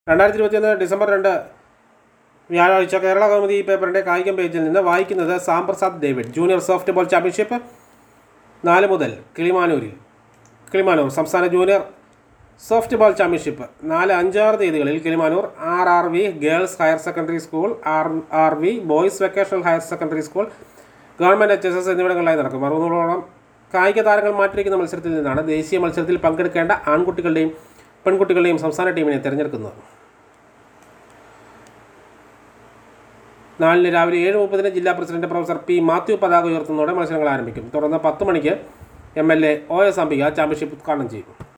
രണ്ടായിരത്തി ഇരുപത്തിയൊന്ന് ഡിസംബർ രണ്ട് വ്യാഴാഴ്ച കേരള കൗമുദി പേപ്പറിൻ്റെ കായികം പേജിൽ നിന്ന് വായിക്കുന്നത് Sam Prasad David junior softball championship നാല് മുതൽ കിളിമാനൂരിൽ കിളിമാനൂർ സംസ്ഥാന ജൂനിയർ സോഫ്റ്റ് ബോൾ ചാമ്പ്യൻഷിപ്പ് നാല് അഞ്ചാറ് തീയതികളിൽ Kilimanoor R R V girls higher secondary school R R V boys vocational higher secondary school government H S S എന്നിവിടങ്ങളിലായി നടക്കും അറുന്നൂറോളം കായിക താരങ്ങൾ മാറ്റിവെക്കുന്ന മത്സരത്തിൽ നിന്നാണ് ദേശീയ മത്സരത്തിൽ പങ്കെടുക്കേണ്ട ആൺകുട്ടികളുടെയും പെൺകുട്ടികളുടെയും സംസ്ഥാന ടീമിനെ തിരഞ്ഞെടുക്കുന്നത് നാലിന് രാവിലെ ഏഴ് മുപ്പതിന് ജില്ലാ പ്രസിഡന്റ് പ്രൊഫസർ പി മാത്യു പതാക ഉയർത്തുന്നതോടെ മത്സരങ്ങൾ ആരംഭിക്കും തുടർന്ന് പത്ത് മണിക്ക് M L A O S Ambika championship ഉദ്ഘാടനം ചെയ്യും